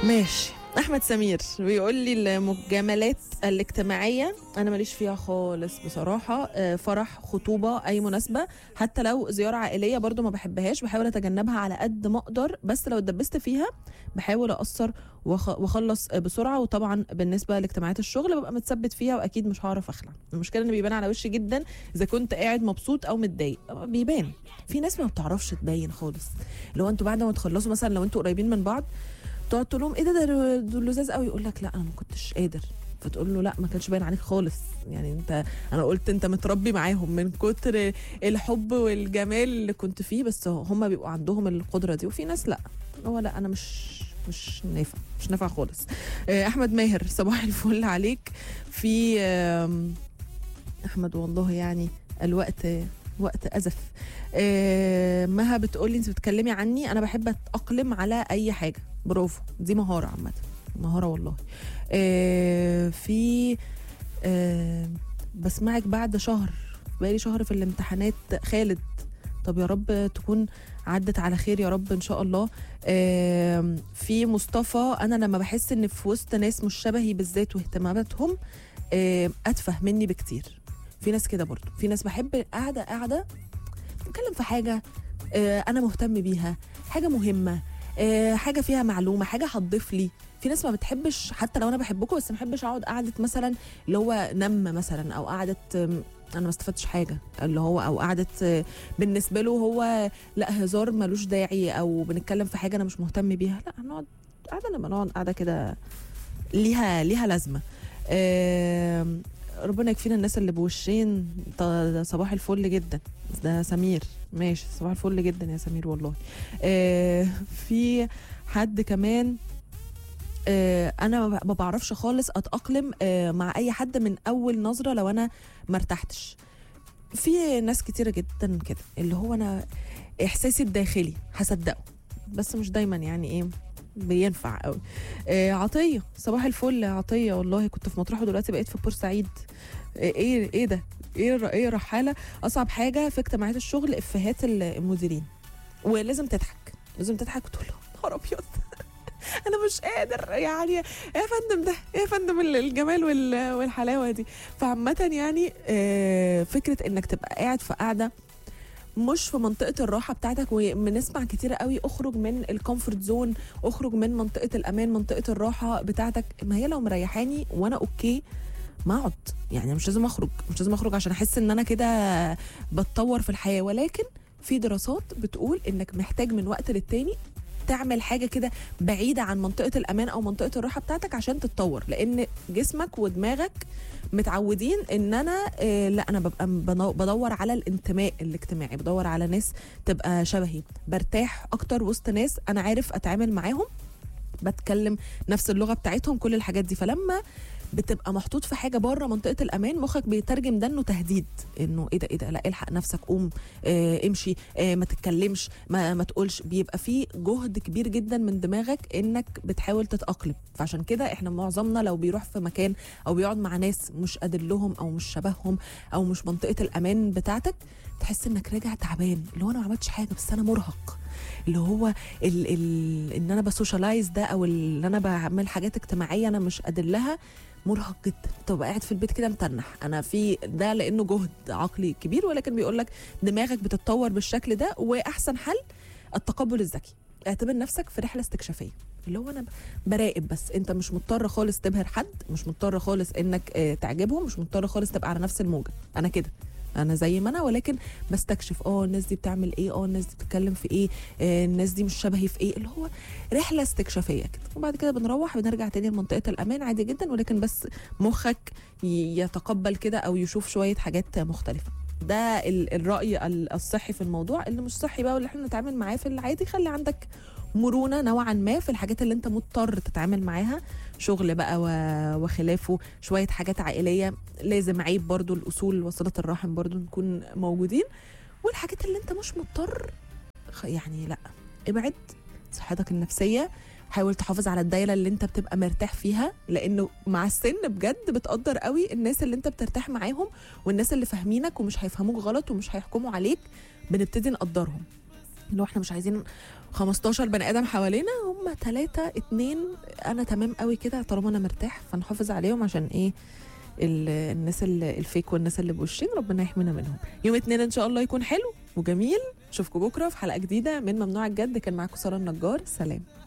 ماشي احمد سمير بيقول لي المجاملات الاجتماعيه انا ماليش فيها خالص بصراحه آه، فرح خطوبه اي مناسبه حتى لو زياره عائليه برضو ما بحبهاش بحاول اتجنبها على قد ما اقدر بس لو اتدبست فيها بحاول اقصر وأخ- واخلص بسرعه وطبعا بالنسبه لاجتماعات الشغل ببقى متثبت فيها واكيد مش هعرف اخلع المشكله ان بيبان على وشي جدا اذا كنت قاعد مبسوط او متضايق بيبان في ناس ما بتعرفش تبين خالص لو انتوا بعد ما تخلصوا مثلا لو انتوا قريبين من بعض تقعد تقول لهم ايه ده ده دول لزاز قوي يقول لك لا انا ما كنتش قادر فتقول له لا ما كانش باين عليك خالص يعني انت انا قلت انت متربي معاهم من كتر الحب والجمال اللي كنت فيه بس هم بيبقوا عندهم القدره دي وفي ناس لا هو لا انا مش مش نافع مش نافع خالص آه، احمد ماهر صباح الفل عليك في آم، احمد والله يعني الوقت وقت ازف آه، مها بتقولي انت بتتكلمي عني انا بحب اتاقلم على اي حاجه برافو دي مهاره عامه مهاره والله آه، في آه، بسمعك بعد شهر بقالي شهر في الامتحانات خالد طب يا رب تكون عدت على خير يا رب ان شاء الله آم، في مصطفى انا لما بحس ان في وسط ناس مش شبهي بالذات واهتماماتهم آم، اتفه مني بكتير في ناس كده برضو في ناس بحب قاعده قاعده نتكلم في حاجه آه، انا مهتم بيها حاجه مهمه آه، حاجه فيها معلومه حاجه هتضيف لي في ناس ما بتحبش حتى لو انا بحبكم بس ما بحبش اقعد قعده مثلا اللي هو نم مثلا او قعده آم، انا ما استفدتش حاجه اللي هو او قعده آه، بالنسبه له هو لا هزار ملوش داعي او بنتكلم في حاجه انا مش مهتم بيها لا هنقعد قاعده لما نقعد قاعده كده ليها ليها لازمه آم، ربنا يكفينا الناس اللي بوشين ط- ده صباح الفل جدا ده سمير ماشي صباح الفل جدا يا سمير والله آه في حد كمان آه انا ما ب- ما بعرفش خالص اتاقلم آه مع اي حد من اول نظره لو انا ما ارتحتش في ناس كتيره جدا كده اللي هو انا احساسي الداخلي هصدقه بس مش دايما يعني ايه بينفع قوي آه عطيه صباح الفل يا عطيه والله كنت في مطروح ودلوقتي بقيت في بورسعيد آه، ايه ايه ده ايه الر- ايه رحاله اصعب حاجه في اجتماعات الشغل افيهات المديرين ولازم تضحك لازم تضحك وتقول له نهار ابيض انا مش قادر يعني ايه يا فندم ده ايه يا فندم ال- الجمال وال- والحلاوه دي فعامه يعني آه، فكره انك تبقى قاعد في قاعده مش في منطقه الراحه بتاعتك وبنسمع كتير قوي اخرج من الكومفورت زون اخرج من منطقه الامان منطقه الراحه بتاعتك ما هي لو مريحاني وانا اوكي ما اقعد يعني مش لازم اخرج مش لازم اخرج عشان احس ان انا كده بتطور في الحياه ولكن في دراسات بتقول انك محتاج من وقت للتاني تعمل حاجه كده بعيده عن منطقه الامان او منطقه الراحه بتاعتك عشان تتطور لان جسمك ودماغك متعودين ان انا آه لا انا ببقى بنو- بدور على الانتماء الاجتماعي بدور على ناس تبقى شبهي برتاح اكتر وسط ناس انا عارف اتعامل معاهم بتكلم نفس اللغه بتاعتهم كل الحاجات دي فلما بتبقى محطوط في حاجه بره منطقه الامان مخك بيترجم ده انه تهديد انه ايه ده ايه ده لا الحق نفسك قوم آه امشي آه ما تتكلمش ما, ما تقولش بيبقى في جهد كبير جدا من دماغك انك بتحاول تتاقلم فعشان كده احنا معظمنا لو بيروح في مكان او بيقعد مع ناس مش قادر لهم او مش شبههم او مش منطقه الامان بتاعتك تحس انك راجع تعبان اللي هو انا ما عملتش حاجه بس انا مرهق اللي هو ال ال ان انا بسوشيالايز ده او اللي انا بعمل حاجات اجتماعيه انا مش قادر لها مرهق جدا تبقى قاعد في البيت كده متنح انا في ده لانه جهد عقلي كبير ولكن بيقول لك دماغك بتتطور بالشكل ده واحسن حل التقبل الذكي اعتبر نفسك في رحله استكشافيه اللي هو انا براقب بس انت مش مضطر خالص تبهر حد مش مضطر خالص انك آه، تعجبهم مش مضطر خالص تبقى على نفس الموجه انا كده انا زي ما انا ولكن بستكشف اه الناس دي بتعمل ايه اه الناس دي بتتكلم في ايه آه الناس دي مش شبهي في ايه اللي هو رحله استكشافيه كده وبعد كده بنروح بنرجع تاني لمنطقه الامان عادي جدا ولكن بس مخك ي- يتقبل كده او يشوف شويه حاجات مختلفه ده ال- الراي ال- الصحي في الموضوع اللي مش صحي بقى واللي احنا نتعامل معاه في العادي خلي عندك مرونه نوعا ما في الحاجات اللي انت مضطر تتعامل معاها شغل بقى و- وخلافه شويه حاجات عائليه لازم عيب برضو الاصول وصله الرحم برضو نكون موجودين والحاجات اللي انت مش مضطر خ- يعني لا ابعد صحتك النفسيه حاول تحافظ على الدايره اللي انت بتبقى مرتاح فيها لانه مع السن بجد بتقدر قوي الناس اللي انت بترتاح معاهم والناس اللي فاهمينك ومش هيفهموك غلط ومش هيحكموا عليك بنبتدي نقدرهم لو احنا مش عايزين 15 بني ادم حوالينا هم هم ثلاثة اتنين انا تمام قوي كده طالما انا مرتاح فنحافظ عليهم عشان ايه ال- الناس ال- الفيك والناس اللي بوشين ربنا يحمينا منهم يوم اتنين ان شاء الله يكون حلو وجميل اشوفكم بكره في حلقه جديده من ممنوع الجد كان معاكم ساره النجار سلام